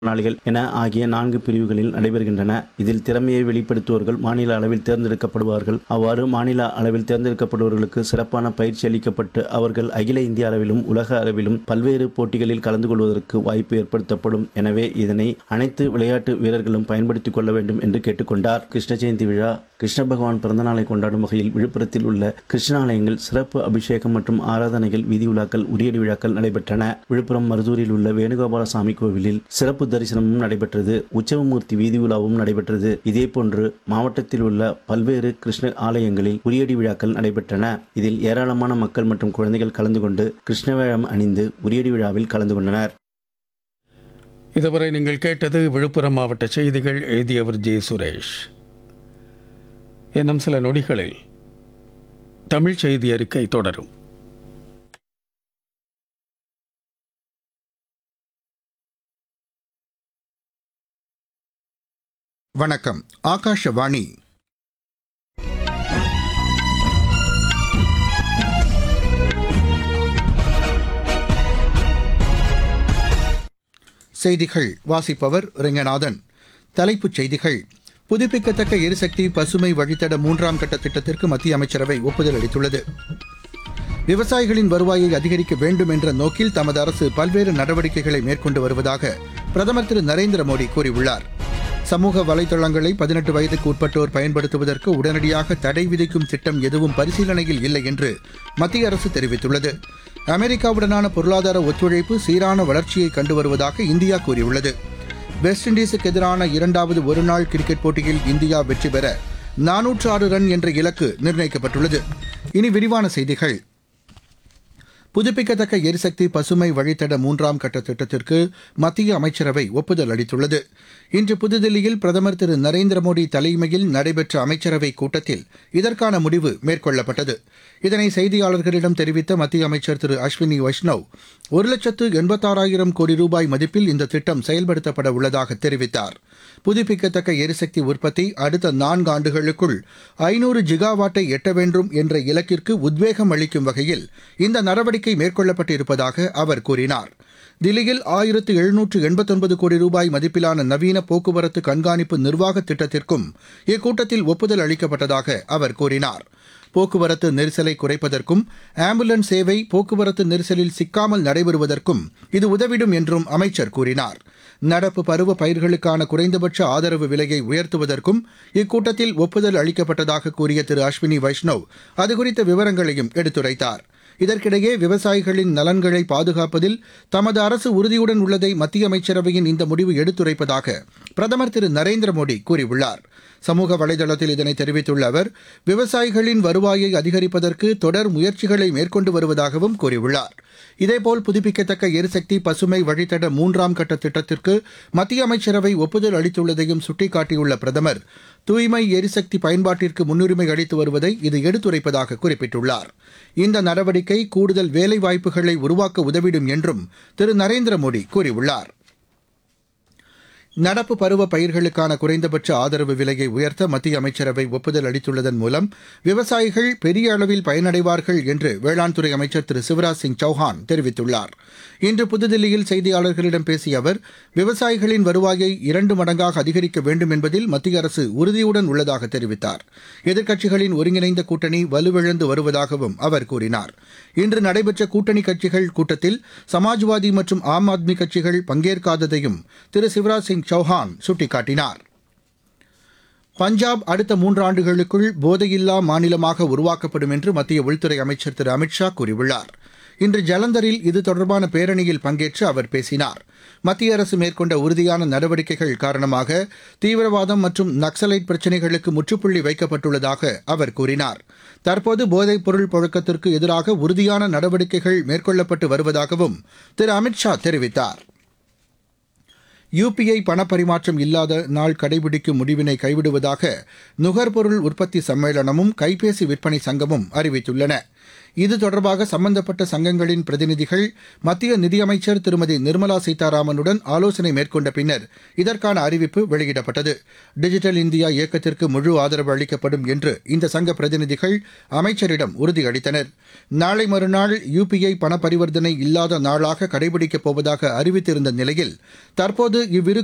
மாற்றுத்திறனாளிகள் என ஆகிய நான்கு பிரிவுகளில் நடைபெறுகின்றன இதில் திறமையை வெளிப்படுத்துவோர்கள் மாநில அளவில் தேர்ந்தெடுக்கப்படுவார்கள் அவ்வாறு மாநில அளவில் தேர்ந்தெடுக்கப்படுபவர்களுக்கு சிறப்பான பயிற்சி அளிக்கப்பட்டு அவர்கள் அகில இந்திய அளவிலும் உலக அளவிலும் பல்வேறு போட்டிகளில் கலந்து கொள்வதற்கு வாய்ப்பு ஏற்படுத்தப்படும் எனவே இதனை அனைத்து விளையாட்டு வீரர்களும் பயன்படுத்திக் கொள்ள வேண்டும் என்று கேட்டுக்கொண்டார் கிருஷ்ண ஜெயந்தி விழா கிருஷ்ண பகவான் பிறந்தநாளை கொண்டாடும் வகையில் விழுப்புரத்தில் உள்ள கிருஷ்ணாலயங்கள் சிறப்பு அபிஷேகம் மற்றும் ஆராதனைகள் வீதி விழாக்கள் உரியடி விழாக்கள் நடைபெற்றன விழுப்புரம் மருதூரில் உள்ள வேணுகோபாலசாமி கோவிலில் சிறப்பு தரிசனமும் நடைபெற்றது உற்சவமூர்த்தி வீதி விழாவும் நடைபெற்றது இதேபோன்று மாவட்டத்தில் உள்ள பல்வேறு கிருஷ்ண ஆலயங்களில் உரியடி விழாக்கள் நடைபெற்றன இதில் ஏராளமான மக்கள் மற்றும் குழந்தைகள் கலந்து கொண்டு கிருஷ்ணவேழம் அணிந்து உரியடி விழாவில் கலந்து கொண்டனர் இதுவரை நீங்கள் கேட்டது விழுப்புரம் மாவட்ட செய்திகள் எழுதியவர் ஜே சுரேஷ் இன்னும் சில நொடிகளில் தமிழ் செய்தி அறிக்கை தொடரும் வணக்கம் ஆகாஷவாணி செய்திகள் வாசிப்பவர் ரெங்கநாதன் தலைப்புச் செய்திகள் புதுப்பிக்கத்தக்க எரிசக்தி பசுமை வழித்தட மூன்றாம் கட்ட திட்டத்திற்கு மத்திய அமைச்சரவை ஒப்புதல் அளித்துள்ளது விவசாயிகளின் வருவாயை அதிகரிக்க வேண்டும் என்ற நோக்கில் தமது அரசு பல்வேறு நடவடிக்கைகளை மேற்கொண்டு வருவதாக பிரதமர் திரு நரேந்திர மோடி கூறியுள்ளார் சமூக வலைதளங்களை பதினெட்டு வயதுக்கு உட்பட்டோர் பயன்படுத்துவதற்கு உடனடியாக தடை விதிக்கும் திட்டம் எதுவும் பரிசீலனையில் இல்லை என்று மத்திய அரசு தெரிவித்துள்ளது அமெரிக்காவுடனான பொருளாதார ஒத்துழைப்பு சீரான வளர்ச்சியை கண்டு வருவதாக இந்தியா கூறியுள்ளது வெஸ்ட் இண்டீஸுக்கு எதிரான இரண்டாவது ஒருநாள் கிரிக்கெட் போட்டியில் இந்தியா வெற்றி பெற நானூற்று ஆறு ரன் என்ற இலக்கு நிர்ணயிக்கப்பட்டுள்ளது இனி விரிவான செய்திகள் புதுப்பிக்கத்தக்க எரிசக்தி பசுமை வழித்தட மூன்றாம் கட்ட திட்டத்திற்கு மத்திய அமைச்சரவை ஒப்புதல் அளித்துள்ளது இன்று புதுதில்லியில் பிரதமர் திரு நரேந்திர மோடி தலைமையில் நடைபெற்ற அமைச்சரவை கூட்டத்தில் இதற்கான முடிவு மேற்கொள்ளப்பட்டது இதனை செய்தியாளர்களிடம் தெரிவித்த மத்திய அமைச்சர் திரு அஸ்வினி வைஷ்ணவ் ஒரு லட்சத்து எண்பத்தாறாயிரம் கோடி ரூபாய் மதிப்பில் இந்த திட்டம் செயல்படுத்தப்பட உள்ளதாக தெரிவித்தார் புதுப்பிக்கத்தக்க எரிசக்தி உற்பத்தி அடுத்த நான்கு ஆண்டுகளுக்குள் ஐநூறு ஜிகாவாட்டை எட்ட வேண்டும் என்ற இலக்கிற்கு உத்வேகம் அளிக்கும் வகையில் இந்த நடவடிக்கை மேற்கொள்ளப்பட்டிருப்பதாக அவர் கூறினார் தில்லியில் ஆயிரத்து எழுநூற்று எண்பத்தொன்பது கோடி ரூபாய் மதிப்பிலான நவீன போக்குவரத்து கண்காணிப்பு நிர்வாக திட்டத்திற்கும் இக்கூட்டத்தில் ஒப்புதல் அளிக்கப்பட்டதாக அவர் கூறினார் போக்குவரத்து நெரிசலை குறைப்பதற்கும் ஆம்புலன்ஸ் சேவை போக்குவரத்து நெரிசலில் சிக்காமல் நடைபெறுவதற்கும் இது உதவிடும் என்றும் அமைச்சர் கூறினார் நடப்பு பருவ பயிர்களுக்கான குறைந்தபட்ச ஆதரவு விலையை உயர்த்துவதற்கும் இக்கூட்டத்தில் ஒப்புதல் அளிக்கப்பட்டதாக கூறிய திரு அஸ்வினி வைஷ்ணவ் அதுகுறித்த விவரங்களையும் எடுத்துரைத்தார் இதற்கிடையே விவசாயிகளின் நலன்களை பாதுகாப்பதில் தமது அரசு உறுதியுடன் உள்ளதை மத்திய அமைச்சரவையின் இந்த முடிவு எடுத்துரைப்பதாக பிரதமர் திரு நரேந்திர மோடி கூறியுள்ளார் சமூக வலைதளத்தில் இதனை தெரிவித்துள்ள அவர் விவசாயிகளின் வருவாயை அதிகரிப்பதற்கு தொடர் முயற்சிகளை மேற்கொண்டு வருவதாகவும் கூறியுள்ளார் இதேபோல் புதுப்பிக்கத்தக்க எரிசக்தி பசுமை வழித்தட மூன்றாம் கட்ட திட்டத்திற்கு மத்திய அமைச்சரவை ஒப்புதல் அளித்துள்ளதையும் சுட்டிக்காட்டியுள்ள பிரதமர் தூய்மை எரிசக்தி பயன்பாட்டிற்கு முன்னுரிமை அளித்து வருவதை இது எடுத்துரைப்பதாக குறிப்பிட்டுள்ளார் இந்த நடவடிக்கை கூடுதல் வேலைவாய்ப்புகளை உருவாக்க உதவிடும் என்றும் திரு நரேந்திர மோடி கூறியுள்ளார் நடப்பு பருவ பயிர்களுக்கான குறைந்தபட்ச ஆதரவு விலையை உயர்த்த மத்திய அமைச்சரவை ஒப்புதல் அளித்துள்ளதன் மூலம் விவசாயிகள் பெரிய அளவில் பயனடைவார்கள் என்று வேளாண் துறை அமைச்சர் திரு சிவராஜ் சிங் சௌஹான் தெரிவித்துள்ளார் இன்று புதுதில்லியில் செய்தியாளர்களிடம் பேசிய அவர் விவசாயிகளின் வருவாயை இரண்டு மடங்காக அதிகரிக்க வேண்டும் என்பதில் மத்திய அரசு உறுதியுடன் உள்ளதாக தெரிவித்தார் எதிர்க்கட்சிகளின் ஒருங்கிணைந்த கூட்டணி வலுவிழந்து வருவதாகவும் அவர் கூறினார் இன்று நடைபெற்ற கூட்டணி கட்சிகள் கூட்டத்தில் சமாஜ்வாதி மற்றும் ஆம் ஆத்மி கட்சிகள் பங்கேற்காததையும் திரு சிவராஜ் சிங் சௌஹான் சுட்டிக்காட்டினார் பஞ்சாப் அடுத்த மூன்றாண்டுகளுக்குள் போதையில்லா மாநிலமாக உருவாக்கப்படும் என்று மத்திய உள்துறை அமைச்சர் திரு அமித்ஷா கூறியுள்ளார் இன்று ஜலந்தரில் இது தொடர்பான பேரணியில் பங்கேற்று அவர் பேசினார் மத்திய அரசு மேற்கொண்ட உறுதியான நடவடிக்கைகள் காரணமாக தீவிரவாதம் மற்றும் நக்சலைட் பிரச்சினைகளுக்கு முற்றுப்புள்ளி வைக்கப்பட்டுள்ளதாக அவர் கூறினார் தற்போது போதைப் பொருள் புழக்கத்திற்கு எதிராக உறுதியான நடவடிக்கைகள் மேற்கொள்ளப்பட்டு வருவதாகவும் திரு அமித்ஷா தெரிவித்தார் யுபிஐ பணப்பரிமாற்றம் இல்லாத நாள் கடைபிடிக்கும் முடிவினை கைவிடுவதாக நுகர்பொருள் உற்பத்தி சம்மேளனமும் கைபேசி விற்பனை சங்கமும் அறிவித்துள்ளன இது தொடர்பாக சம்பந்தப்பட்ட சங்கங்களின் பிரதிநிதிகள் மத்திய நிதியமைச்சர் திருமதி நிர்மலா சீதாராமனுடன் ஆலோசனை மேற்கொண்ட பின்னர் இதற்கான அறிவிப்பு வெளியிடப்பட்டது டிஜிட்டல் இந்தியா இயக்கத்திற்கு முழு ஆதரவு அளிக்கப்படும் என்று இந்த சங்க பிரதிநிதிகள் அமைச்சரிடம் உறுதியளித்தனர் நாளை மறுநாள் யுபிஐ பண பரிவர்த்தனை இல்லாத நாளாக கடைபிடிக்கப் போவதாக அறிவித்திருந்த நிலையில் தற்போது இவ்விரு